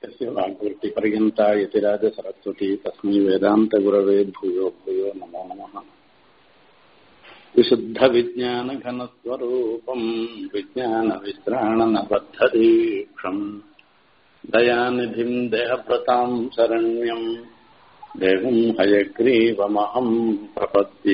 यस्य वाग्वृत्तिपर्यन्ता यतिराजसरस्वती तस्मै वेदान्तगुरवे भूयो भूयो नमो नमः विशुद्धविज्ञानघनस्वरूपम् विज्ञानविश्राणनबद्धदीक्षम् दयानिधिम् देहभृताम् शरण्यम् देवम् हयग्रीवमहम् प्रपद्ये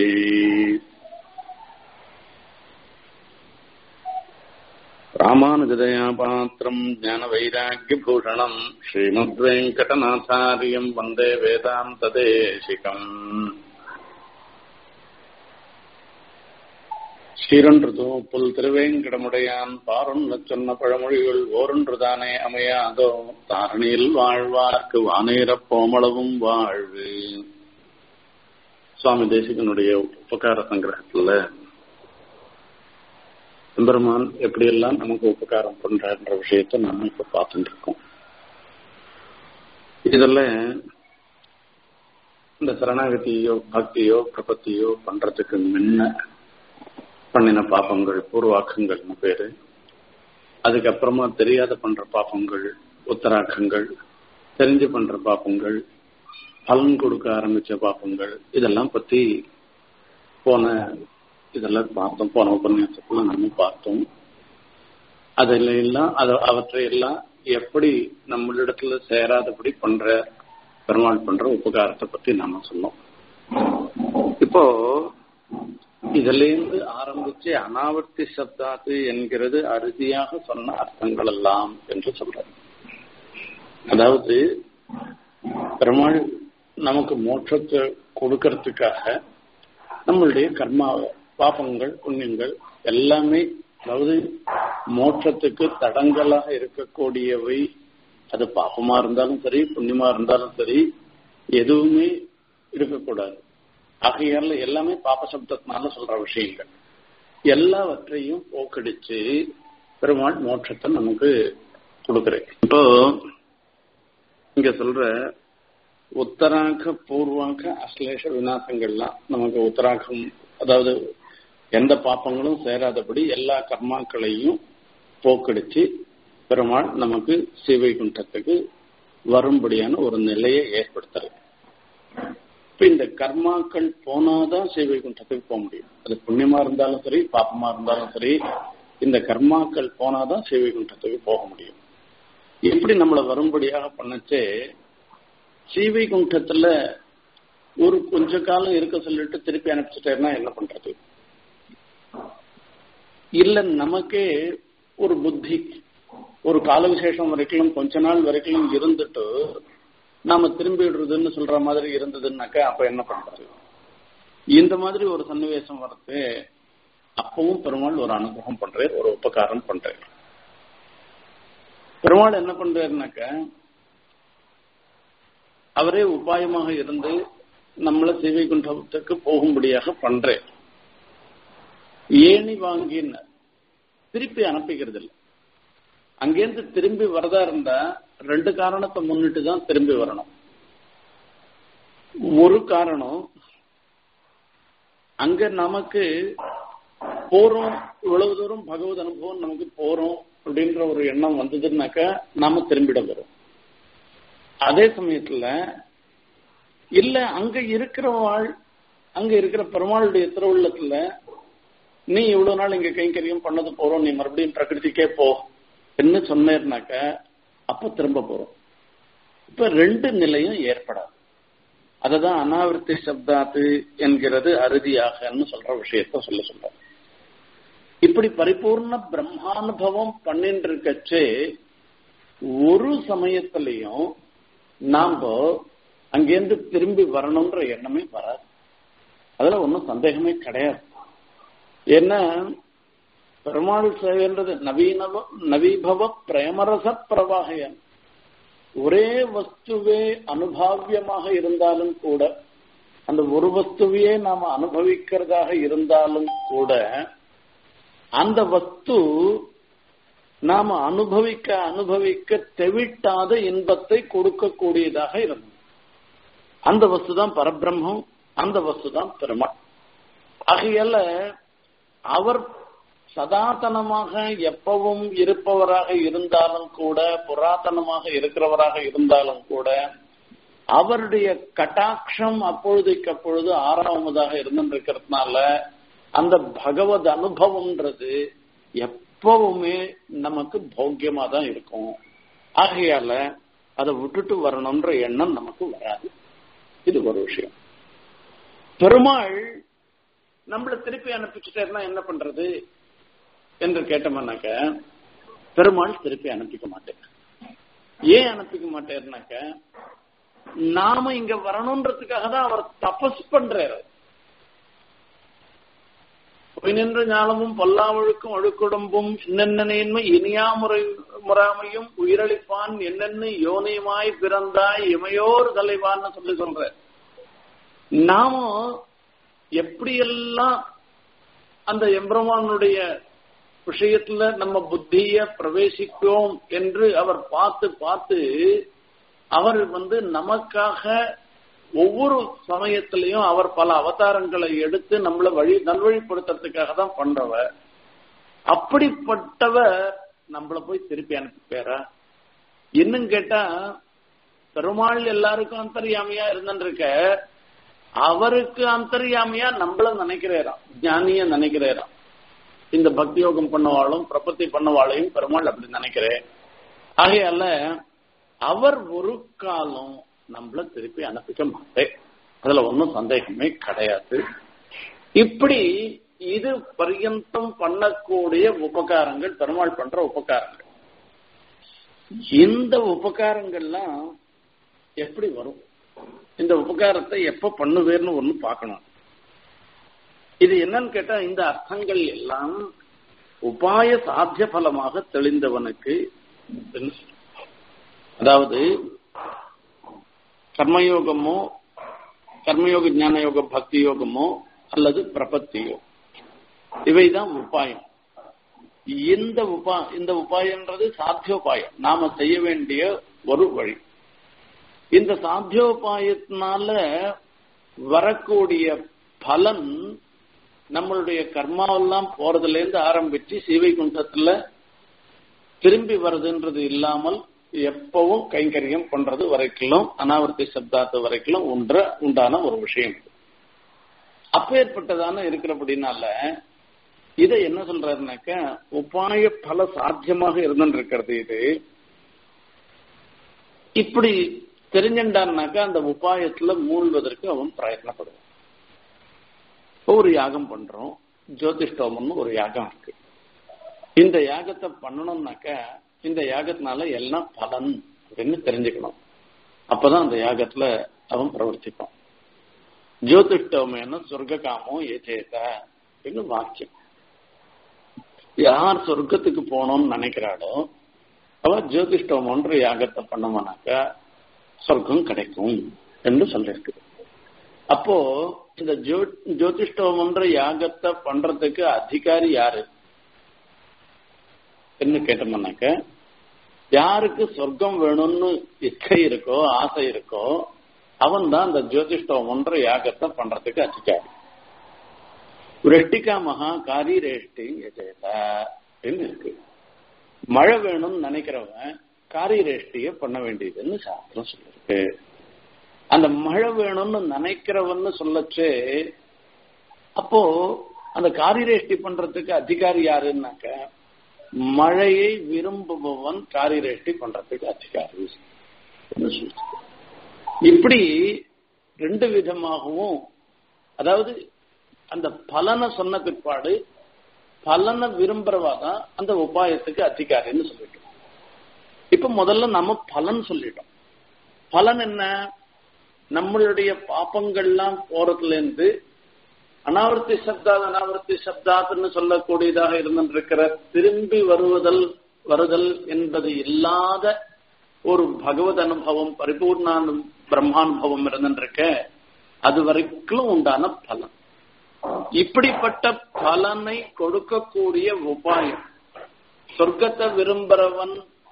रामानुजदयापात्रम् ज्ञानवैराग्यभूषणम् श्रीमद्वेङ्कटनाथार्यम् वन्दे वेदान्तदेशिकम् ஸ்ரீரொன்று புல் திருவேங்கடமுடையான் பாரொன்று சொன்ன பழமொழிகள் ஓரொன்றுதானே அமையாதோ தாரணியில் வாழ்வார்க்கு வானேரப் போமளவும் வாழ்வு சுவாமி தேசிகனுடைய உபகார சங்கிரகத்துல எம்பெருமான் எப்படியெல்லாம் நமக்கு உபகாரம் பண்றன்ற விஷயத்த நம்ம இப்ப பார்த்துட்டு இருக்கோம் இதுல இந்த சரணாகதியோ பக்தியோ பிரபத்தியோ பண்றதுக்கு முன்ன பண்ணின பாப்பங்கள் பூர்வாக்கங்கள்னு பேரு அதுக்கப்புறமா தெரியாத பண்ற பாப்பங்கள் உத்தராக்கங்கள் தெரிஞ்சு பண்ற பாப்பங்கள் பலன் கொடுக்க ஆரம்பிச்ச பாப்பங்கள் இதெல்லாம் பத்தி போன இதெல்லாம் பார்த்தோம் போன உபன்யாசத்துல நம்ம பார்த்தோம் அதுல எல்லாம் அது அவற்றை எல்லாம் எப்படி நம்மளிடத்துல சேராதபடி பண்ற பெருமாள் பண்ற உபகாரத்தை பத்தி நாம சொன்னோம் இப்போ இதுல இருந்து ஆரம்பிச்சு அனாவர்த்தி சப்தாத்து என்கிறது அறுதியாக சொன்ன அர்த்தங்கள் எல்லாம் என்று சொல்றாரு அதாவது பெருமாள் நமக்கு மோட்சத்தை கொடுக்கறதுக்காக நம்மளுடைய கர்மா பாபங்கள் புண்ணியங்கள் எல்லாமே அதாவது மோட்சத்துக்கு தடங்கலாக இருக்கக்கூடியவை அது பாப்பமா இருந்தாலும் சரி புண்ணியமா இருந்தாலும் சரி எதுவுமே இருக்கக்கூடாது ஆகையால எல்லாமே பாப்ப சப்தத்தினால சொல்ற விஷயங்கள் எல்லாவற்றையும் போக்கடிச்சு பெருமாள் மோட்சத்தை நமக்கு கொடுக்குறேன் இப்போ இங்க சொல்ற உத்தராக பூர்வாக அஸ்லேஷ விநாசங்கள்லாம் நமக்கு உத்தராகம் அதாவது எந்த பாப்பங்களும் சேராதபடி எல்லா கர்மாக்களையும் போக்கடிச்சு பெருமாள் நமக்கு சீவைகுண்டத்துக்கு வரும்படியான ஒரு நிலையை ஏற்படுத்துறது இப்ப இந்த கர்மாக்கள் போனாதான் சீவைகுண்டத்துக்கு போக முடியும் அது புண்ணியமா இருந்தாலும் சரி பாப்பமா இருந்தாலும் சரி இந்த கர்மாக்கள் போனாதான் சீவைகுண்டத்துக்கு போக முடியும் எப்படி நம்மளை வரும்படியாக பண்ணச்சே சீவைகுண்டத்துல ஒரு கொஞ்ச காலம் இருக்க சொல்லிட்டு திருப்பி அனுப்பிச்சிட்டேன்னா என்ன பண்றது இல்ல நமக்கே ஒரு புத்தி ஒரு கால விசேஷம் வரைக்கும் கொஞ்ச நாள் வரைக்கும் இருந்துட்டு நாம திரும்பிடுறதுன்னு சொல்ற மாதிரி இருந்ததுன்னாக்கா அப்ப என்ன பண்றது இந்த மாதிரி ஒரு சன்னிவேசம் வரது அப்பவும் பெருமாள் ஒரு அனுபவம் பண்றாரு ஒரு உபகாரம் பண்றாரு பெருமாள் என்ன பண்றாருனாக்க அவரே உபாயமாக இருந்து நம்மள சேவை குண்டத்துக்கு போகும்படியாக பண்றேன் ஏணி வாங்கின்னு திருப்பி அனுப்பிக்கிறது இல்லை அங்கேருந்து திரும்பி வரதா இருந்தா ரெண்டு காரணத்தை முன்னிட்டு தான் திரும்பி வரணும் ஒரு காரணம் அங்க நமக்கு போறோம் இவ்வளவு தூரம் பகவத் அனுபவம் நமக்கு போறோம் அப்படின்ற ஒரு எண்ணம் வந்ததுன்னாக்கா நாம திரும்பிட வரும் அதே சமயத்துல இல்ல அங்க இருக்கிற வாழ் அங்க இருக்கிற பெருமாளுடைய திருவுள்ளத்துல நீ இவ்வளவு நாள் இங்க கைங்கரியம் பண்ணது போறோம் நீ மறுபடியும் பிரகிருதிக்கே போ என்ன சொன்னேர்னாக்க அப்ப திரும்ப போறோம் இப்ப ரெண்டு நிலையும் ஏற்படாது அததான் அனாவிருத்தி சப்தாத்து என்கிறது அறுதியாகன்னு சொல்ற விஷயத்த சொல்ல சொல்ற இப்படி பரிபூர்ண பிரம்மானுபவம் பண்ணிட்டு இருக்கச்சே ஒரு சமயத்திலையும் நாம அங்கேருந்து திரும்பி வரணும்ன்ற எண்ணமே வராது அதுல ஒன்றும் சந்தேகமே கிடையாது ஏன்னா பெருமாள் சேவைன்றது நவீனவ நவீபவ பிரேமரச பிரவாகையன் ஒரே வஸ்துவே அனுபாவியமாக இருந்தாலும் கூட அந்த ஒரு வஸ்துவையே நாம அனுபவிக்கிறதாக இருந்தாலும் கூட அந்த வஸ்து நாம அனுபவிக்க அனுபவிக்க தெவிட்டாத இன்பத்தை கொடுக்கக்கூடியதாக இருந்தது அந்த வஸ்து தான் பரபிரம்மம் அந்த வஸ்து தான் பெருமாள் ஆகையால அவர் சதாதனமாக எப்பவும் இருப்பவராக இருந்தாலும் கூட புராதனமாக இருக்கிறவராக இருந்தாலும் கூட அவருடைய கட்டாட்சம் அப்பொழுதைக்கு அப்பொழுது ஆறாவதாக இருந்திருக்கிறதுனால அந்த பகவத் அனுபவம்ன்றது எப்பவுமே நமக்கு பௌக்கியமா தான் இருக்கும் ஆகையால அதை விட்டுட்டு வரணும்ன்ற எண்ணம் நமக்கு வராது இது ஒரு விஷயம் பெருமாள் நம்மள திருப்பி அனுப்பிச்சுட்டேன்னா என்ன பண்றது என்று கேட்டோம்னாக்க பெருமாள் திருப்பி அனுப்பிக்க மாட்டேன் ஏன் அனுப்பிக்க மாட்டேன்னாக்க நாம இங்க வரணுன்றதுக்காக தான் அவர் தபஸ் பண்றாரு பொய் நின்ற ஞானமும் பல்லாவழுக்கும் அழுக்குடம்பும் என்னென்ன இனியா முறை முறாமையும் உயிரளிப்பான் என்னென்ன யோனியமாய் பிறந்தாய் இமையோர் தலைவான்னு சொல்லி சொல்ற நாமும் எப்படியெல்லாம் அந்த எம்பிரமானுடைய விஷயத்துல நம்ம புத்திய பிரவேசிப்போம் என்று அவர் பார்த்து பார்த்து அவர் வந்து நமக்காக ஒவ்வொரு சமயத்திலையும் அவர் பல அவதாரங்களை எடுத்து நம்மளை வழி நல்வழிப்படுத்துறதுக்காக தான் பண்றவர் அப்படிப்பட்டவர் நம்மள போய் திருப்பி அனுப்பிப்பாரா இன்னும் கேட்டா பெருமாள் எல்லாருக்கும் அந்தரியாமையா இருந்துருக்க அவருக்கு அந்தரியாமையா நம்மள நினைக்கிறாராம் ஞானிய நினைக்கிறாராம் இந்த பக்தி யோகம் பண்ணவாளும் பிரபத்தி பண்ணவாளையும் பெருமாள் அப்படி நினைக்கிறேன் ஆகையால அவர் ஒரு காலம் நம்மள திருப்பி அனுப்பிக்க மாட்டேன் அதுல ஒன்றும் சந்தேகமே கிடையாது இப்படி இது பர்யந்தம் பண்ணக்கூடிய உபகாரங்கள் பெருமாள் பண்ற உபகாரங்கள் இந்த உபகாரங்கள்லாம் எப்படி வரும் இந்த உபகாரத்தை எப்ப பண்ணுவேர்னு ஒண்ணு பார்க்கணும் இது என்னன்னு கேட்டா இந்த அர்த்தங்கள் எல்லாம் உபாய சாத்திய பலமாக தெளிந்தவனுக்கு அதாவது கர்மயோகமோ கர்மயோக ஞான யோக பக்தி யோகமோ அல்லது பிரபத்தியோ இவைதான் உபாயம் இந்த உபா இந்த உபாயன்றது சாத்தியோபாயம் நாம செய்ய வேண்டிய ஒரு வழி இந்த சாத்தியோபாயத்தினால வரக்கூடிய பலன் நம்மளுடைய கர்மாவெல்லாம் போறதுல இருந்து ஆரம்பிச்சு சீவை குண்டத்துல திரும்பி வருதுன்றது இல்லாமல் எப்பவும் கைங்கரியம் பண்றது வரைக்கும் அனாவர்த்தி சப்தாத்து வரைக்கும் உன்ற உண்டான ஒரு விஷயம் அப்பேற்பட்டதான இருக்கிறபடினால இதை என்ன சொல்றாருனாக்க உபாய பல சாத்தியமாக இருந்துருக்கிறது இது இப்படி தெரிஞ்சுட்டான்னாக்கா அந்த உபாயத்துல மூழ்வதற்கு அவன் பிரயத்னப்படுவான் ஒரு யாகம் பண்றோம் ஜோதிஷ்டோமம்னு ஒரு யாகம் இருக்கு இந்த யாகத்தை பண்ணணும்னாக்க இந்த யாகத்தினால எல்லாம் பலன் அப்படின்னு தெரிஞ்சுக்கணும் அப்பதான் அந்த யாகத்துல அவன் பிரவர்த்திப்பான் ஜோதிஷ்டோமேன சொர்க்க காமோ ஏச்சேத அப்படின்னு வாக்கியம் யார் சொர்க்கத்துக்கு போகணும்னு நினைக்கிறாளோ அவ ஜோதிஷ்டோமன்ற யாகத்தை பண்ணோம்னாக்கா சொர்க்கம் கிடைக்கும் என்று சொல்லியிருக்கு அப்போ இந்த ஜோ ஜோதிஷ்டோமன்ற யாகத்தை பண்றதுக்கு அதிகாரி யாரு என்ன கேட்டோம்னாக்க யாருக்கு சொர்க்கம் வேணும்னு இச்சை இருக்கோ ஆசை இருக்கோ அவன் தான் அந்த ஜோதிஷ்டோமன்ற யாகத்தை பண்றதுக்கு அதிகாரி விரஷ்டிகா மகா காரி ரேஷ்டி அப்படின்னு இருக்கு மழை வேணும்னு நினைக்கிறவன் காரி ரேஷ்டிய பண்ண வேண்டியதுன்னு சாஸ்திரம் சொல்லிருக்கு அந்த மழை வேணும்னு நினைக்கிறவன்னு சொல்லச்சு அப்போ அந்த காரிரேஷ்டி பண்றதுக்கு அதிகாரி யாருன்னாக்க மழையை விரும்புபவன் காரிரேஷ்டி பண்றதுக்கு அதிகாரி இப்படி ரெண்டு விதமாகவும் அதாவது அந்த பலனை சொன்ன பிற்பாடு பலனை விரும்புறவா தான் அந்த உபாயத்துக்கு அதிகாரின்னு சொல்லிட்டோம் இப்ப முதல்ல நம்ம பலன் சொல்லிட்டோம் பலன் என்ன நம்மளுடைய பாப்பங்கள்லாம் போறதுல இருந்து அனாவர்த்தி சப்தாத் அனாவர்த்தி சப்தாத்னு சொல்லக்கூடியதாக இருந்திருக்கிற திரும்பி வருவதல் வருதல் என்பது இல்லாத ஒரு பகவத் அனுபவம் பரிபூர்ணானு பிரம்மானுபவம் இருந்திருக்க அது வரைக்கும் உண்டான பலன் இப்படிப்பட்ட பலனை கொடுக்கக்கூடிய உபாயம் சொர்க்கத்தை விரும்புறவன்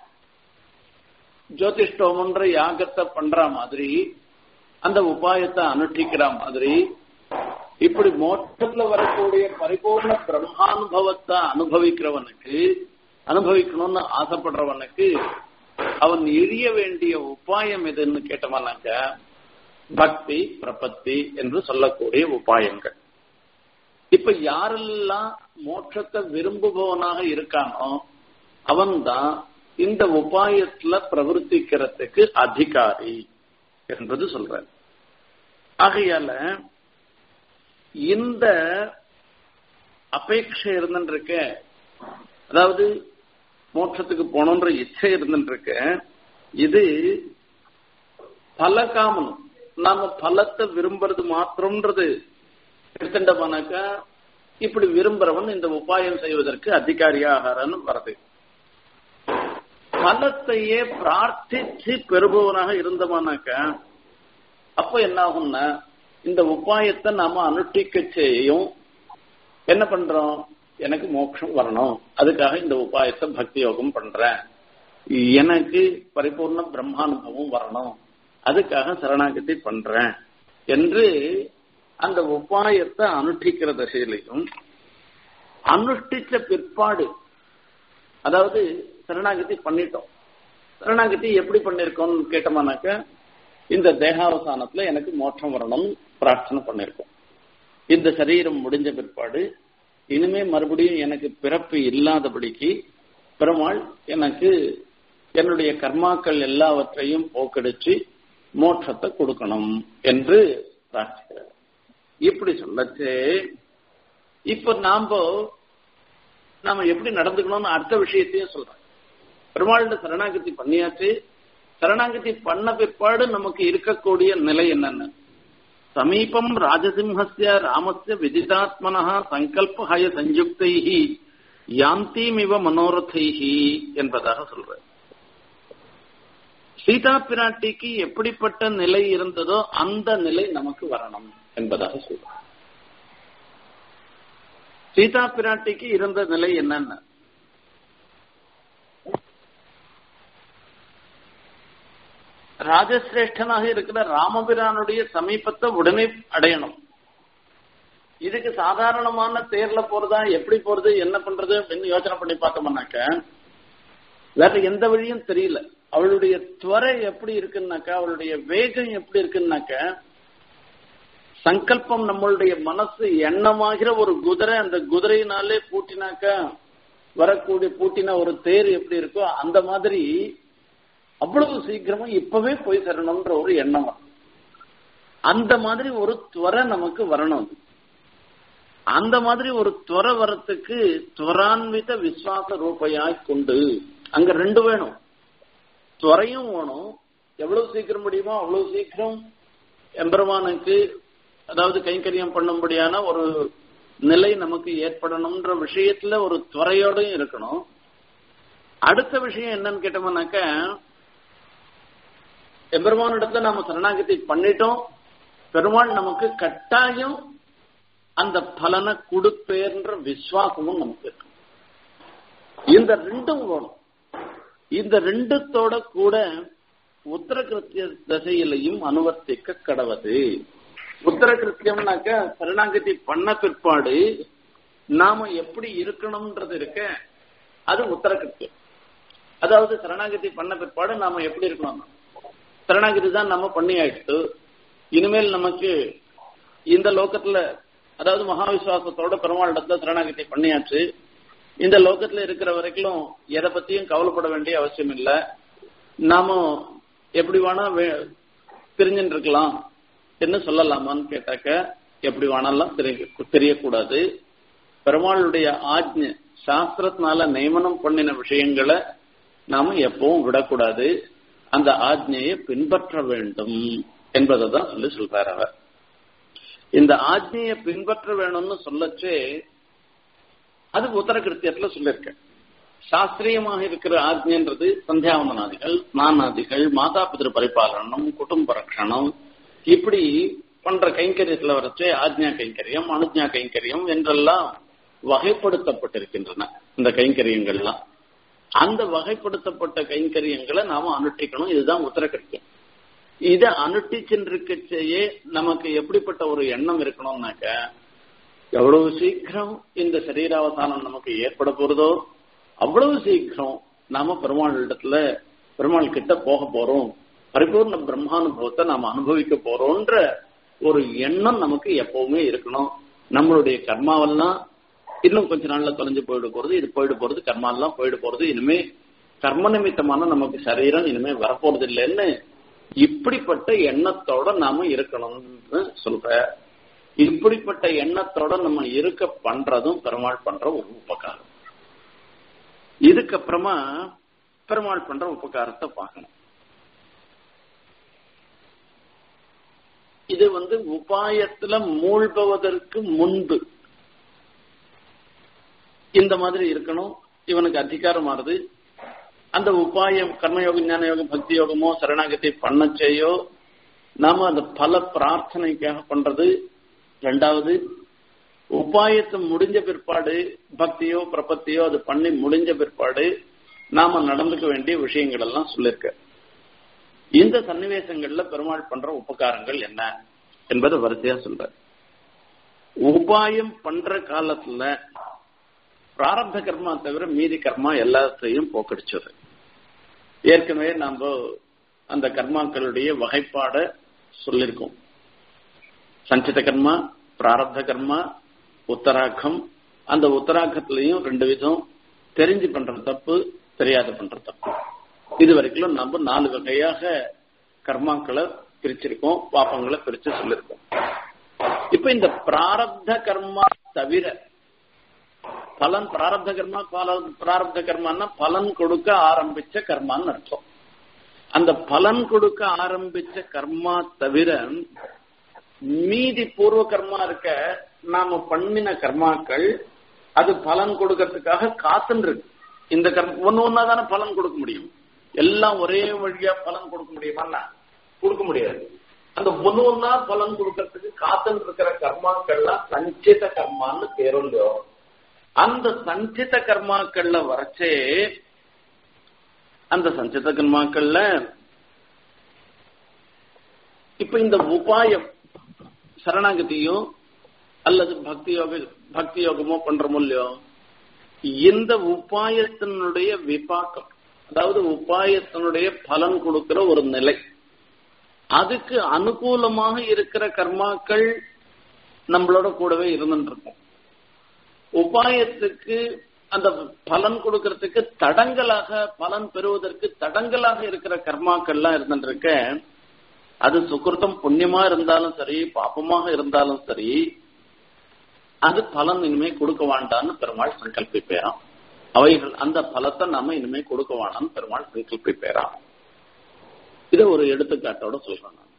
ஜோதிஷ்டோமன்ற யாகத்தை பண்ற மாதிரி அந்த உபாயத்தை அனுஷ்டிக்கிற மாதிரி இப்படி மோட்சத்துல வரக்கூடிய பரிபூர்ண பிரம்மானுபவத்தை அனுபவிக்கிறவனுக்கு அனுபவிக்கணும்னு ஆசைப்படுறவனுக்கு அவன் எழிய வேண்டிய உபாயம் எதுன்னு கேட்டவனாக்க பக்தி பிரபத்தி என்று சொல்லக்கூடிய உபாயங்கள் இப்ப யாரெல்லாம் மோட்சத்தை விரும்புபவனாக இருக்கானோ அவன்தான் இந்த உபாயத்துல பிரவர்த்திக்கிறதுக்கு அதிகாரி என்பது சொல்ற ஆகையால இந்த அபேட்சை இருந்துருக்க அதாவது மோட்சத்துக்கு போனோன்ற இச்சை இருந்துருக்க இது பலகாமனம் நாம பலத்தை விரும்புறது மாத்திரம்ன்றது எடுத்துட்டோம்னாக்கா இப்படி விரும்புறவன் இந்த உபாயம் செய்வதற்கு அதிகாரியாகிறான்னு வருது பலத்தையே பிரார்த்திச்சு பெறுபவனாக இருந்தவனாக்கா அப்ப என்ன ஆகும்னா இந்த உபாயத்தை நாம அனுஷ்டிக்க செய்யும் என்ன பண்றோம் எனக்கு மோட்சம் வரணும் அதுக்காக இந்த உபாயத்தை பக்தி யோகம் பண்றேன் எனக்கு பரிபூர்ண பிரம்மானுபவம் வரணும் அதுக்காக சரணாகதி பண்றேன் என்று அந்த உபாயத்தை அனுஷ்டிக்கிற தசையிலையும் அனுஷ்டிச்ச பிற்பாடு அதாவது சரணாகதி பண்ணிட்டோம் சரணாகதி எப்படி பண்ணிருக்கோம்னு கேட்டோம்னாக்க இந்த தேகாவசானத்துல எனக்கு மோட்சம் வரணும் பிரார்த்தனை பண்ணிருக்கோம் இந்த சரீரம் முடிஞ்ச பிற்பாடு இனிமே மறுபடியும் எனக்கு பிறப்பு இல்லாதபடிக்கு பெருமாள் எனக்கு என்னுடைய கர்மாக்கள் எல்லாவற்றையும் போக்கடிச்சு மோட்சத்தை கொடுக்கணும் என்று பிரார்த்திக்கிறார் இப்படி சொல்லச்சு இப்ப நாம நாம எப்படி நடந்துக்கணும்னு அடுத்த விஷயத்தையும் சொல்றேன் பெருமாள்கிட்ட சரணாகதி பண்ணியாச்சு சரணாகதி பண்ண பிற்பாடு நமக்கு இருக்கக்கூடிய நிலை என்னன்னு சமீபம் ராஜசிம்ஹஸ்ய ராமஸ்ய விதிதாத்மனா சங்கல்பஹய சஞ்சுக்தை யாந்தீமிவ மனோரதை என்பதாக சொல்ற சீதா பிராட்டிக்கு எப்படிப்பட்ட நிலை இருந்ததோ அந்த நிலை நமக்கு வரணும் என்பதாக சொல்ற சீதா பிராட்டிக்கு இருந்த நிலை என்னன்னு ராஜசிரேஷ்டனாக இருக்கிற ராமபிரானுடைய சமீபத்தை உடனே அடையணும் இதுக்கு சாதாரணமான தேர்ல போறதா எப்படி போறது என்ன பண்றது அப்படின்னு யோசனை பண்ணி பார்த்தோம்னாக்க வேற எந்த வழியும் தெரியல அவளுடைய துவரை எப்படி இருக்குன்னாக்கா அவளுடைய வேகம் எப்படி இருக்குன்னாக்க சங்கல்பம் நம்மளுடைய மனசு எண்ணமாகிற ஒரு குதிரை அந்த குதிரையினாலே பூட்டினாக்க வரக்கூடிய பூட்டின ஒரு தேர் எப்படி இருக்கோ அந்த மாதிரி அவ்வளவு சீக்கிரமா இப்பவே போய் தரணும்ன்ற ஒரு எண்ணம் அந்த மாதிரி ஒரு துவரை நமக்கு வரணும் அந்த மாதிரி ஒரு துவரை வரத்துக்கு துவரான்வித விசுவாச ரூபையாய் கொண்டு அங்க ரெண்டு வேணும் துவரையும் வேணும் எவ்வளவு சீக்கிரம் முடியுமோ அவ்வளவு சீக்கிரம் எம்பெருமானுக்கு அதாவது கைங்கரியம் பண்ணும்படியான ஒரு நிலை நமக்கு ஏற்படணும்ன்ற விஷயத்துல ஒரு துறையோடும் இருக்கணும் அடுத்த விஷயம் என்னன்னு கேட்டோம்னாக்க எம்பெருமானிடத்துல நாம சரணாகதி பண்ணிட்டோம் பெருமாள் நமக்கு கட்டாயம் அந்த பலனை கொடுப்பேன்ற விசுவாசமும் நமக்கு இருக்கு இந்த ரெண்டும் வேணும் இந்த ரெண்டுத்தோட கூட உத்தரகிருத்திய தசையிலையும் அனுவர்த்திக்க கடவுது உத்தரகிருத்தியம்னாக்க சரணாகதி பண்ண பிற்பாடு நாம எப்படி இருக்கணும்ன்றது இருக்க அது உத்தரகிருத்தியம் அதாவது சரணாகதி பண்ண பிற்பாடு நாம எப்படி இருக்கணும் சரணாகதி தான் நம்ம பண்ணி ஆயிடுத்து இனிமேல் நமக்கு இந்த லோகத்துல அதாவது மகாவிசுவாசத்தோட பெருமாளிடத்துல சரணாகதி பண்ணியாச்சு இந்த லோகத்துல இருக்கிற வரைக்கும் எதை பத்தியும் கவலைப்பட வேண்டிய அவசியம் இல்லை நாம எப்படி வேணா பிரிஞ்சுட்டு இருக்கலாம் என்ன சொல்லலாமான்னு கேட்டாக்க எப்படி வேணாலும் தெரியக்கூடாது பெருமாளுடைய ஆஜ்ஞ சாஸ்திரத்தினால நியமனம் பண்ணின விஷயங்களை நாம எப்பவும் விடக்கூடாது அந்த ஆஜ்ஞையை பின்பற்ற வேண்டும் என்பதை தான் சொல்லி சொல்றாரு அவர் இந்த ஆஜ்ஞையை பின்பற்ற வேணும்னு சொல்லச்சே அது உத்தர கிருத்தியத்துல சொல்லியிருக்க சாஸ்திரியமாக இருக்கிற ஆஜ்ஞன்றது சந்தியாவந்தனாதிகள் ஸ்நானாதிகள் மாதா பிதிரு பரிபாலனம் குடும்ப ரட்சணம் இப்படி பண்ற கைங்கரியத்துல வரச்சே ஆஜ்ஞா கைங்கரியம் அனுஜ்ஞா கைங்கரியம் என்றெல்லாம் வகைப்படுத்தப்பட்டிருக்கின்றன இந்த கைங்கரியங்கள்லாம் அந்த வகைப்படுத்தப்பட்ட கைங்கரியங்களை நாம அனுஷ்டிக்கணும் இதுதான் உத்தரகிருத்தியம் இதை அனுஷ்டிச்சுருக்கச்சேயே நமக்கு எப்படிப்பட்ட ஒரு எண்ணம் இருக்கணும்னாக்க எவ்வளவு சீக்கிரம் இந்த சரீராவசானம் நமக்கு ஏற்பட போறதோ அவ்வளவு சீக்கிரம் நாம பெருமாள் இடத்துல பெருமாள் கிட்ட போக போறோம் பரிபூர்ண பிரம்மானுபவத்தை நாம அனுபவிக்க போறோம்ன்ற ஒரு எண்ணம் நமக்கு எப்பவுமே இருக்கணும் நம்மளுடைய கர்மாவெல்லாம் இன்னும் கொஞ்ச நாள்ல தொலைஞ்சு போயிட போறது இது போயிட போறது கர்மாவெல்லாம் போயிட போறது இனிமே கர்ம நிமித்தமான நமக்கு சரீரம் இனிமே வரப்போறது இல்லைன்னு இப்படிப்பட்ட எண்ணத்தோட நாம இருக்கணும்னு சொல்ற இப்படிப்பட்ட எண்ணத்தோட நம்ம இருக்க பண்றதும் பெருமாள் பண்ற ஒரு உபகாரம் இதுக்கப்புறமா பெருமாள் பண்ற உபகாரத்தை பார்க்கணும் இது வந்து உபாயத்துல மூழ்குவதற்கு முன்பு இந்த மாதிரி இருக்கணும் இவனுக்கு அதிகாரம் ஆறுது அந்த உபாயம் கர்மயோக ஞான யோகம் பக்தி யோகமோ சரணாகத்தை பண்ண செய்யோ நாம அந்த பல பிரார்த்தனைக்காக பண்றது ரெண்டாவது உபாயத்தை முடிஞ்ச பிற்பாடு பக்தியோ பிரபத்தியோ அது பண்ணி முடிஞ்ச பிற்பாடு நாம நடந்துக்க வேண்டிய விஷயங்கள் எல்லாம் சொல்லிருக்க இந்த சன்னிவேசங்கள்ல பெருமாள் பண்ற உபகாரங்கள் என்ன என்பதை வரிசையா சொல்ற உபாயம் பண்ற காலத்துல பிராரப்த கர்மா தவிர மீதி கர்மா எல்லாத்தையும் போக்கடிச்சது ஏற்கனவே நாம அந்த கர்மாக்களுடைய வகைப்பாட சொல்லிருக்கோம் சஞ்சித கர்மா பிராரப்த கர்மா உத்தராக்கம் அந்த உத்தராக்கத்திலையும் ரெண்டு விதம் தெரிஞ்சு பண்ற தப்பு தெரியாத பண்ற தப்பு இது வரைக்கும் நம்ம நாலு வகையாக கர்மாக்களை பிரிச்சிருக்கோம் பாப்பங்களை பிரிச்சு சொல்லிருக்கோம் இப்ப இந்த பிராரப்த கர்மா தவிர பலன் பிராரப்த கர்மா பிராரப்த கர்மான்னா பலன் கொடுக்க ஆரம்பிச்ச கர்மான்னு அர்த்தம் அந்த பலன் கொடுக்க ஆரம்பிச்ச கர்மா தவிர மீதி பூர்வ கர்மா இருக்க நாம பண்ணின கர்மாக்கள் அது பலன் கொடுக்கறதுக்காக காத்துன்னு இருக்கு இந்த கர்ம ஒன்னு ஒன்னா தானே பலன் கொடுக்க முடியும் எல்லாம் ஒரே வழியா பலன் கொடுக்க முடியுமா கொடுக்க முடியாது அந்த ஒன்னு ஒன்னா பலன் கொடுக்கறதுக்கு காத்துன்னு இருக்கிற கர்மாக்கள்லாம் சஞ்சித கர்மான்னு பேருந்தோ அந்த சஞ்சித கர்மாக்கள்ல வரைச்சே அந்த சஞ்சித கர்மாக்கள்ல இப்ப இந்த உபாயம் சரணாகதியோ அல்லது பக்தி யோக பக்தி யோகமோ பண்றோமோ இல்லையோ இந்த உபாயத்தினுடைய விபாக்கம் அதாவது உபாயத்தினுடைய பலன் கொடுக்கிற ஒரு நிலை அதுக்கு அனுகூலமாக இருக்கிற கர்மாக்கள் நம்மளோட கூடவே இருந்துட்டு இருக்கும் உபாயத்துக்கு அந்த பலன் கொடுக்கறதுக்கு தடங்கலாக பலன் பெறுவதற்கு தடங்கலாக இருக்கிற கர்மாக்கள்லாம் இருந்துட்டு இருக்க அது சுக்கிருத்தம் புண்ணியமா இருந்தாலும் சரி பாப்பமாக இருந்தாலும் சரி அது பலன் இனிமே கொடுக்க வேண்டான்னு பெருமாள் சங்கல்பிப்பேராம் அவைகள் அந்த பலத்தை நாம இனிமே கொடுக்க வேணாம்னு பெருமாள் சங்கல்பிப்பேராம் இத ஒரு எடுத்துக்காட்டோட சொல்றேன் நான்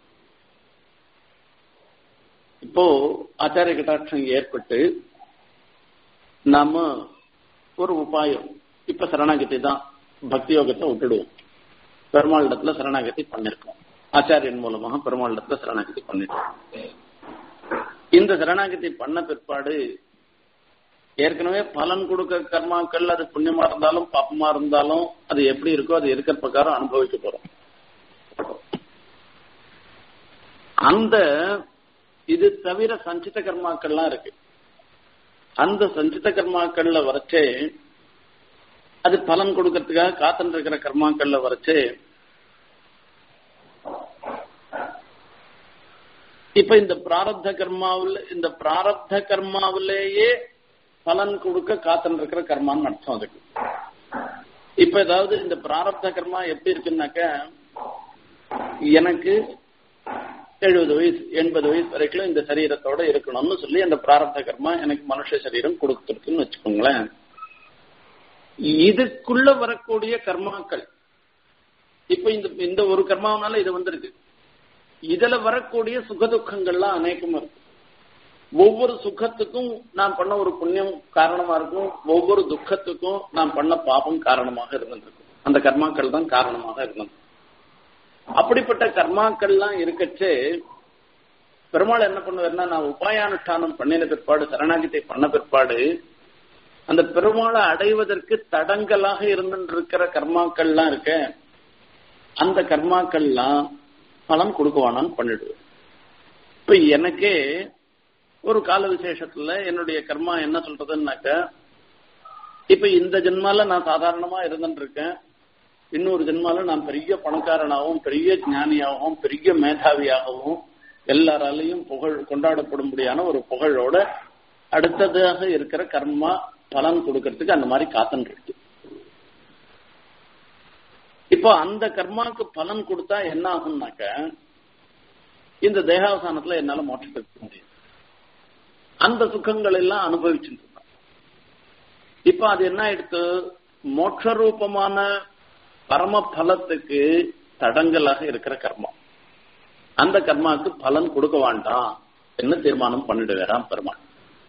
இப்போ ஆச்சாரிய கட்டாட்சம் ஏற்பட்டு நாம ஒரு உபாயம் இப்ப சரணாகதி தான் பக்தி யோகத்தை விட்டுடுவோம் பெருமாள் இடத்துல சரணாகதி பண்ணிருக்கோம் ஆச்சாரியன் மூலமாக பெருமாள் இடத்துல சரணாகதி பண்ணிருக்கோம் இந்த சரணாகதி பண்ண பிற்பாடு ஏற்கனவே பலன் கொடுக்க கர்மாக்கள் அது புண்ணியமா இருந்தாலும் பாப்பமா இருந்தாலும் அது எப்படி இருக்கோ அது இருக்கிற பிரகாரம் அனுபவிக்க போறோம் அந்த இது தவிர சஞ்சித கர்மாக்கள்லாம் இருக்கு அந்த சஞ்சித கர்மாக்கள்ல வரைச்சே அது பலன் கொடுக்கறதுக்காக காத்துட்டு இருக்கிற கர்மாக்கள்ல வரைச்சே இப்ப இந்த பிராரப்த கர்மாவில் இந்த பிராரப்த கர்மாவிலேயே பலன் கொடுக்க காத்துட்டு இருக்கிற கர்மான்னு அர்த்தம் அதுக்கு இப்ப ஏதாவது இந்த பிராரப்த கர்மா எப்படி இருக்குன்னாக்க எனக்கு எழுபது வயசு எண்பது வயசு வரைக்கும் இந்த சரீரத்தோட இருக்கணும்னு சொல்லி அந்த பிராரப்த கர்மா எனக்கு மனுஷ சரீரம் கொடுத்துருக்குன்னு வச்சுக்கோங்களேன் இதுக்குள்ள வரக்கூடிய கர்மாக்கள் இப்ப இந்த இந்த ஒரு கர்மாவனால இது வந்திருக்கு இதுல வரக்கூடிய சுகதுக்கங்கள்லாம் அநேகம் இருக்கு ஒவ்வொரு சுகத்துக்கும் நான் பண்ண ஒரு புண்ணியம் காரணமா இருக்கும் ஒவ்வொரு துக்கத்துக்கும் நான் பண்ண பாபம் காரணமாக இருந்திருக்கு அந்த கர்மாக்கள் தான் காரணமாக இருந்தது அப்படிப்பட்ட கர்மாக்கள்லாம் இருக்கச்சே பெருமாள் என்ன பண்ணுவார்னா நான் உபாயானுஷ்டானம் பண்ணின பிற்பாடு சரணாகித்தை பண்ண பிற்பாடு அந்த பெருமாளை அடைவதற்கு தடங்கலாக இருந்துட்டு இருக்கிற கர்மாக்கள்லாம் இருக்க அந்த கர்மாக்கள்லாம் பலன் கொடுக்குவானான்னு பண்ணிடுவேன் இப்ப எனக்கே ஒரு கால விசேஷத்துல என்னுடைய கர்மா என்ன சொல்றதுன்னாக்க இப்ப இந்த ஜென்மால நான் சாதாரணமா இருந்துட்டு இருக்கேன் இன்னொரு ஜென்மால நான் பெரிய பணக்காரனாகவும் பெரிய ஞானியாகவும் பெரிய மேதாவியாகவும் எல்லாராலையும் புகழ் கொண்டாடப்படும்படியான ஒரு புகழோட அடுத்ததாக இருக்கிற கர்மா பலன் கொடுக்கறதுக்கு அந்த மாதிரி காத்துன்னு இருக்கு இப்போ அந்த கர்மாவுக்கு பலன் கொடுத்தா என்ன ஆகும்னாக்க இந்த தேகாவசானத்துல என்னால மோட்சத்துக்கு முடியும் அந்த சுகங்கள் எல்லாம் அனுபவிச்சுட்டு இருந்தோம் இப்ப அது என்ன ஆயிடுத்து மோட்ச ரூபமான பரம பலத்துக்கு தடங்கலாக இருக்கிற கர்மம் அந்த கர்மாவுக்கு பலன் கொடுக்க வேண்டாம் என்ன தீர்மானம் பண்ணிடுவேராம் பெருமாள்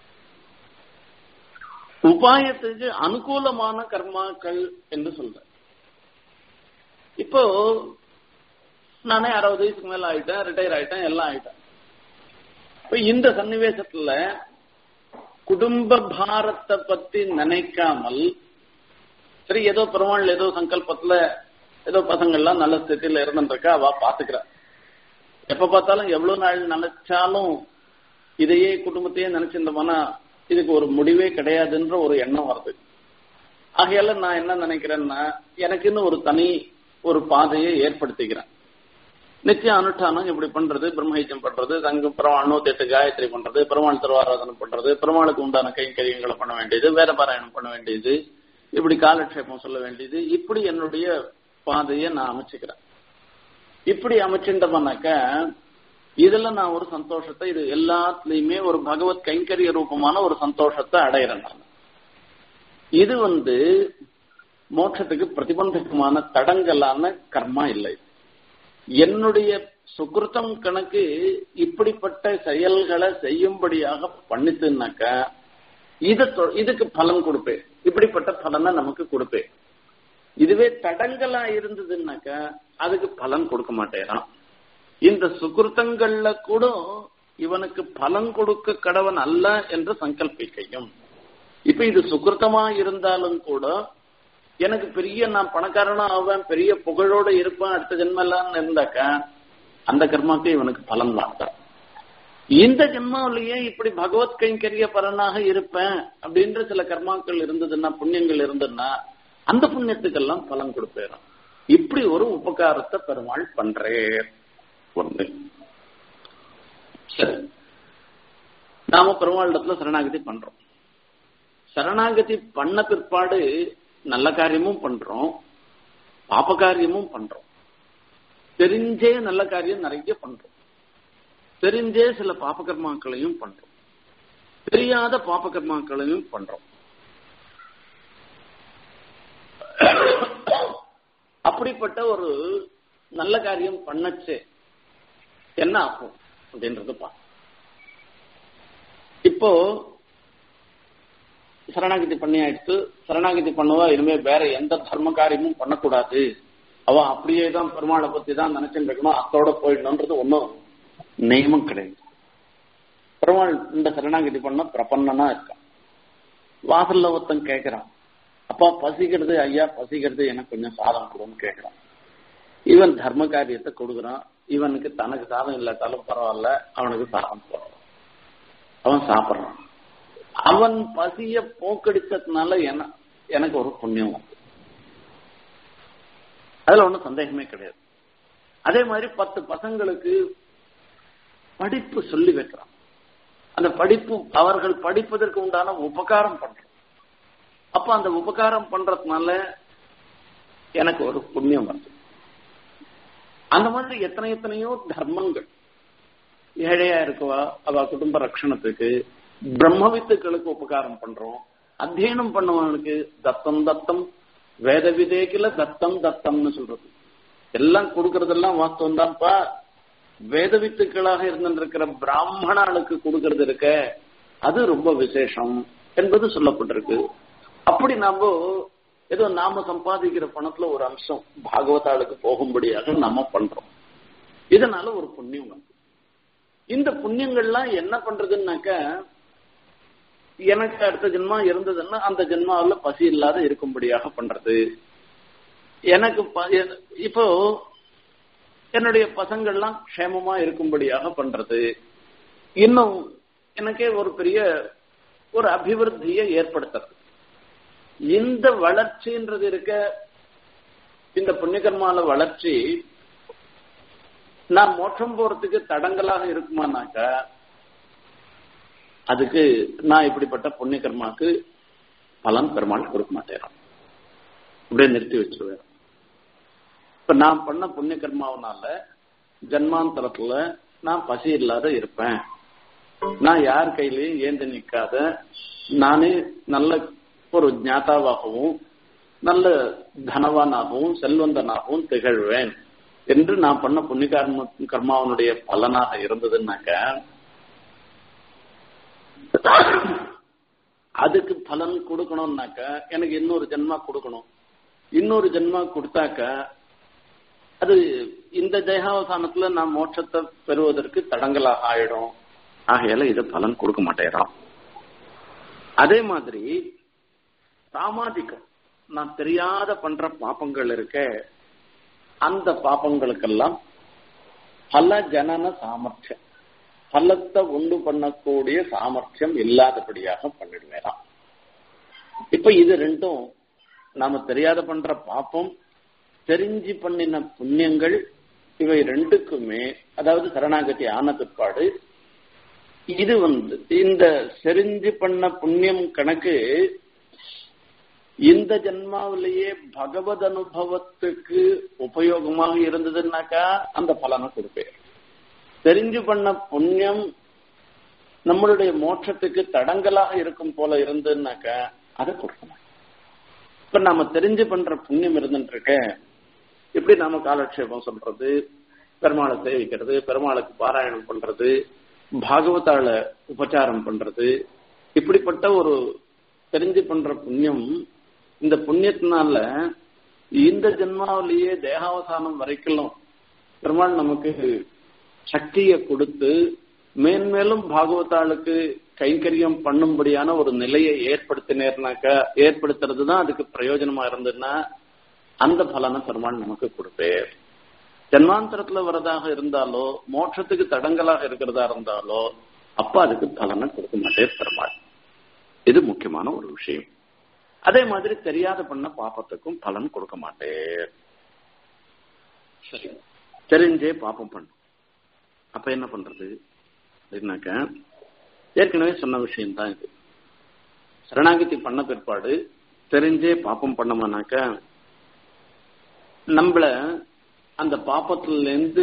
உபாயத்துக்கு அனுகூலமான கர்மாக்கள் என்று சொல்ற இப்போ நானே அறுபது வயசுக்கு மேல ஆயிட்டேன் ரிட்டையர் ஆயிட்டேன் எல்லாம் ஆயிட்டேன் இப்ப இந்த சன்னிவேசத்துல குடும்ப பாரத்தை பத்தி நினைக்காமல் சரி ஏதோ பெருமாள் ஏதோ சங்கல்பத்துல ஏதோ பசங்கள்லாம் நல்ல ஸ்திதியில இருந்துருக்கா அவ பாத்துக்கிறா எப்ப பார்த்தாலும் எவ்வளவு நாள் நினைச்சாலும் இதையே குடும்பத்தையே நினைச்சிருந்தோம்னா இதுக்கு ஒரு முடிவே கிடையாதுன்ற ஒரு எண்ணம் வருது ஆகையால நான் என்ன நினைக்கிறேன்னா எனக்குன்னு ஒரு தனி ஒரு பாதையை ஏற்படுத்திக்கிறேன் நிச்சயம் அனுஷ்டானம் இப்படி பண்றது பிரம்மஹைச்சம் பண்றது தங்கு பெருமாள் நூத்தி எட்டு காயத்ரி பண்றது பெருமாள் திருவாராதனம் பண்றது பெருமாளுக்கு உண்டான கைங்கரியங்களை பண்ண வேண்டியது வேற பாராயணம் பண்ண வேண்டியது இப்படி காலக்ஷேபம் சொல்ல வேண்டியது இப்படி என்னுடைய பாதையை நான் அமைச்சுக்கிறேன் இப்படி அமைச்சுட்டோம்னாக்க இதுல நான் ஒரு சந்தோஷத்தை இது எல்லாத்துலயுமே ஒரு பகவத் கைங்கரிய ரூபமான ஒரு சந்தோஷத்தை அடையிறேன் நான் இது வந்து மோட்சத்துக்கு பிரதிபந்தகமான தடங்கலான கர்மா இல்லை என்னுடைய சுகிருத்தம் கணக்கு இப்படிப்பட்ட செயல்களை செய்யும்படியாக பண்ணித்துனாக்க இத இதுக்கு பலன் கொடுப்பேன் இப்படிப்பட்ட பலனை நமக்கு கொடுப்பேன் இதுவே தடங்கலா இருந்ததுன்னாக்க அதுக்கு பலன் கொடுக்க மாட்டேறான் இந்த சுகிருத்தங்கள்ல கூட இவனுக்கு பலன் கொடுக்க கடவன் அல்ல என்று சங்கல்பிக்கையும் இப்ப இது சுகிருத்தமா இருந்தாலும் கூட எனக்கு பெரிய நான் பணக்காரனா ஆவேன் பெரிய புகழோட இருப்பேன் அடுத்த ஜென்மெல்லாம் இருந்தாக்க அந்த கர்மாக்கு இவனுக்கு பலன் வார்த்தான் இந்த ஜென்மாவிலேயே இப்படி பகவத் கைங்கரிய பலனாக இருப்பேன் அப்படின்ற சில கர்மாக்கள் இருந்ததுன்னா புண்ணியங்கள் இருந்ததுன்னா அந்த புண்ணியத்துக்கெல்லாம் பலன் கொடுப்பேறான் இப்படி ஒரு உபகாரத்தை பெருமாள் பண்றே ஒண்ணு சரி நாம பெருமாளிடத்துல சரணாகதி பண்றோம் சரணாகதி பண்ண பிற்பாடு நல்ல காரியமும் பண்றோம் பாப காரியமும் பண்றோம் தெரிஞ்சே நல்ல காரியம் நிறைய பண்றோம் தெரிஞ்சே சில பாப கர்மாக்களையும் பண்றோம் தெரியாத பாப கர்மாக்களையும் பண்றோம் அப்படிப்பட்ட ஒரு நல்ல காரியம் பண்ணச்சு என்ன ஆகும் அப்படின்றது பா இப்போ சரணாகதி பண்ணி ஆயிடுத்து சரணாகதி பண்ணுவா இனிமே வேற எந்த தர்ம காரியமும் பண்ணக்கூடாது அவ அப்படியே தான் பெருமாளை பத்தி தான் நினைச்சுட்டு இருக்கணும் அத்தோட போயிடணும்ன்றது ஒன்றும் நியமம் கிடையாது பெருமாள் இந்த சரணாகதி பண்ண பிரபன்னனா இருக்கான் வாசல்ல ஒருத்தன் கேட்கிறான் அப்பா பசிக்கிறது ஐயா பசிக்கிறது எனக்கு கொஞ்சம் சாதம் கொடுன்னு கேட்கிறான் இவன் தர்ம காரியத்தை கொடுக்குறான் இவனுக்கு தனக்கு சாதம் இல்லாட்டாலும் பரவாயில்ல அவனுக்கு சாதம் போடுறான் அவன் சாப்பிட்றான் அவன் பசிய போக்கடிச்சதுனால என்ன எனக்கு ஒரு புண்ணியம் வந்து அதுல ஒன்றும் சந்தேகமே கிடையாது அதே மாதிரி பத்து பசங்களுக்கு படிப்பு சொல்லி வைக்கிறான் அந்த படிப்பு அவர்கள் படிப்பதற்கு உண்டான உபகாரம் பண்றோம் அப்ப அந்த உபகாரம் பண்றதுனால எனக்கு ஒரு புண்ணியம் வருது அந்த மாதிரி எத்தனை எத்தனையோ தர்மங்கள் ஏழையா இருக்கவா அவ குடும்ப ரட்சணத்துக்கு பிரம்மவித்துக்களுக்கு உபகாரம் பண்றோம் அத்தியனம் பண்ணவனுக்கு தத்தம் தத்தம் வேத விதேக்கில தத்தம் தத்தம்னு சொல்றது எல்லாம் கொடுக்கறதெல்லாம் வாஸ்தவம் தான்ப்பா வேத வித்துக்களாக இருந்திருக்கிற பிராமணனுக்கு கொடுக்கறது இருக்க அது ரொம்ப விசேஷம் என்பது சொல்லப்பட்டிருக்கு அப்படி நாம ஏதோ நாம சம்பாதிக்கிற பணத்துல ஒரு அம்சம் பாகவதாளுக்கு போகும்படியாக நம்ம பண்றோம் இதனால ஒரு புண்ணியம் வந்து இந்த புண்ணியங்கள்லாம் என்ன பண்றதுன்னாக்க எனக்கு அடுத்த ஜென்மா இருந்ததுன்னா அந்த ஜென்மாவில் பசி இல்லாத இருக்கும்படியாக பண்றது எனக்கு இப்போ என்னுடைய பசங்கள்லாம் க்ஷேமமா இருக்கும்படியாக பண்றது இன்னும் எனக்கே ஒரு பெரிய ஒரு அபிவிருத்தியை ஏற்படுத்துறது இந்த வளர்ச்சின்றது இருக்க இந்த புண்ணியகர்மால வளர்ச்சி நான் மோட்சம் போறதுக்கு தடங்கலாக இருக்குமானாக்கா அதுக்கு நான் இப்படிப்பட்ட புண்ணிய கர்மாக்கு பலன் பெருமாள் கொடுக்க மாட்டேன் அப்படியே நிறுத்தி வச்சிருவேன் இப்ப நான் பண்ண புண்ணிய கர்மாவனால ஜன்மாந்தரத்துல நான் பசி இல்லாத இருப்பேன் நான் யார் கையிலையும் ஏந்து நிற்காத நானே நல்ல ஒரு ஞாதாவாகவும் நல்ல தனவானாகவும் செல்வந்தனாகவும் திகழ்வேன் என்று நான் பண்ண புண்ணிய கர்ம கர்மாவனுடைய பலனாக இருந்ததுன்னாக்க அதுக்கு பலன் கொடுக்கணும்னாக்க எனக்கு இன்னொரு ஜென்மா கொடுக்கணும் இன்னொரு ஜென்மா கொடுத்தாக்க அது இந்த தேகாவசானத்துல நான் மோட்சத்தை பெறுவதற்கு தடங்கலாக ஆயிடும் ஆகையால இது பலன் கொடுக்க மாட்டேறான் அதே மாதிரி சாமாதிக்கம் நான் தெரியாத பண்ற பாப்பங்கள் இருக்க அந்த பாப்பங்களுக்கெல்லாம் பல ஜனன சாமர்த்தியம் பலத்தை உண்டு பண்ணக்கூடிய சாமர்த்தியம் இல்லாதபடியாக பண்ணிடுவேராம் இப்ப இது ரெண்டும் நாம தெரியாத பண்ற பாப்பம் தெரிஞ்சு பண்ணின புண்ணியங்கள் இவை ரெண்டுக்குமே அதாவது சரணாகதி ஆன பிற்பாடு இது வந்து இந்த செறிஞ்சு பண்ண புண்ணியம் கணக்கு இந்த ஜென்மாவிலேயே பகவத் அனுபவத்துக்கு உபயோகமாக இருந்ததுன்னாக்கா அந்த பலனை கொடுப்பேன் தெரிஞ்சு பண்ண புண்ணியம் நம்மளுடைய மோட்சத்துக்கு தடங்கலாக இருக்கும் போல இருந்ததுன்னாக்கா அதை கொடுக்கணும் இப்ப நாம தெரிஞ்சு பண்ற புண்ணியம் இருந்துருக்க எப்படி நாம காலக்ஷேபம் சொல்றது பெருமாளை சேவிக்கிறது பெருமாளுக்கு பாராயணம் பண்றது பாகவதால உபச்சாரம் பண்றது இப்படிப்பட்ட ஒரு தெரிஞ்சு பண்ற புண்ணியம் இந்த புண்ணியத்தினால இந்த ஜென்மாவிலேயே தேகாவசானம் வரைக்கும் பெருமாள் நமக்கு சக்தியை கொடுத்து மேன்மேலும் பாகவதாளுக்கு கைங்கரியம் பண்ணும்படியான ஒரு நிலையை ஏற்படுத்தினேர்னாக்கா ஏற்படுத்துறது தான் அதுக்கு பிரயோஜனமா இருந்ததுன்னா அந்த பலனை பெருமாள் நமக்கு கொடுப்பேர் ஜன்மாந்தரத்துல வரதாக இருந்தாலோ மோட்சத்துக்கு தடங்கலாக இருக்கிறதா இருந்தாலோ அப்ப அதுக்கு பலனை கொடுக்க மாட்டேன் பெருமாள் இது முக்கியமான ஒரு விஷயம் அதே மாதிரி தெரியாத பண்ண பாப்பத்துக்கும் பலன் கொடுக்க மாட்டேன் சரி தெரிஞ்சே பாப்பம் பண்ணும் அப்ப என்ன பண்றது அப்படின்னாக்க ஏற்கனவே சொன்ன விஷயம் தான் இது சரணாகதி பண்ண பிற்பாடு தெரிஞ்சே பாப்பம் பண்ணோம்னாக்க நம்மள அந்த பாப்பத்துல இருந்து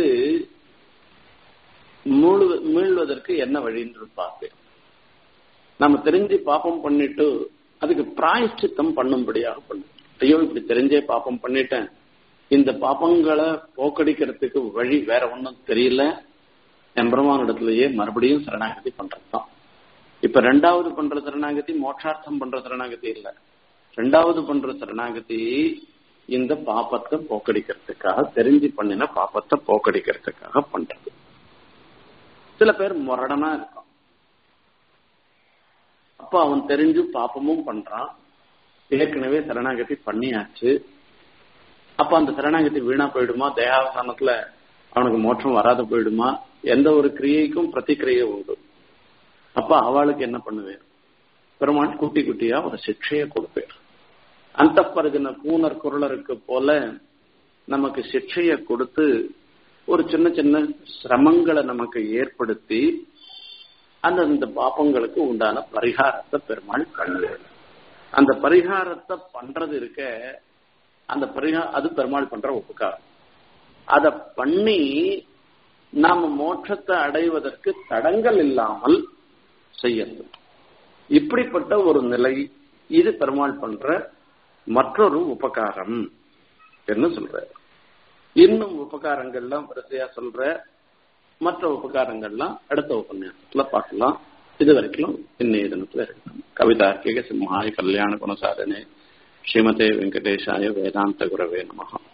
மீள்வதற்கு என்ன வழின்னு பார்ப்பேன் நம்ம தெரிஞ்சு பாப்பம் பண்ணிட்டு அதுக்கு பிராயஷ்டித்தம் பண்ணும்படியாக பண்ணும் ஐயோ இப்படி தெரிஞ்சே பாப்பம் பண்ணிட்டேன் இந்த பாப்பங்களை போக்கடிக்கிறதுக்கு வழி வேற ஒன்றும் தெரியல எம்பெருமானிடத்திலேயே மறுபடியும் சரணாகதி பண்றதுதான் இப்ப ரெண்டாவது பண்ற சரணாகதி மோட்சார்த்தம் பண்ற சரணாகதி இல்ல ரெண்டாவது பண்ற சரணாகதி இந்த பாப்பத்தை போக்கடிக்கிறதுக்காக தெரிஞ்சு பண்ணின பாப்பத்தை போக்கடிக்கிறதுக்காக பண்றது சில பேர் முரடனா இருக்கான் அப்ப அவன் தெரிஞ்சு பாப்பமும் பண்றான் ஏற்கனவே சரணாகதி பண்ணியாச்சு அப்ப அந்த சரணாகதி வீணா போயிடுமா தேகாவசானத்துல அவனுக்கு மோட்சம் வராத போயிடுமா எந்த ஒரு கிரியைக்கும் பிரதிக்கிரியை உண்டு அப்ப அவளுக்கு என்ன பண்ணுவேன் பெருமாள் குட்டி குட்டியா ஒரு சிக்ஷையை கொடுப்பேன் அந்த பருகின கூனர் குரலருக்கு போல நமக்கு சிக்ஷையை கொடுத்து ஒரு சின்ன சின்ன சிரமங்களை நமக்கு ஏற்படுத்தி அந்த இந்த பாப்பங்களுக்கு உண்டான பரிகாரத்தை பெருமாள் பண்ணுவேன் அந்த பரிகாரத்தை பண்றது இருக்க அந்த பரிகார அது பெருமாள் பண்ற உபகாரம் அத பண்ணி நாம மோட்சத்தை அடைவதற்கு தடங்கள் இல்லாமல் செய்யறது இப்படிப்பட்ட ஒரு நிலை இது பெருமாள் பண்ற மற்றொரு உபகாரம் என்று சொல்ற இன்னும் உபகாரங்கள்லாம் வரிசையா சொல்ற மற்ற உபகாரங்கள்லாம் அடுத்த உபன்யாசத்துல பார்க்கலாம் இது வரைக்கும் இன்னைய தினத்துல இருக்கணும் கவிதார்க்கிக சிம்ஹாய கல்யாண குணசாதனே ஸ்ரீமதே வெங்கடேஷாய வேதாந்த குரவே நமகா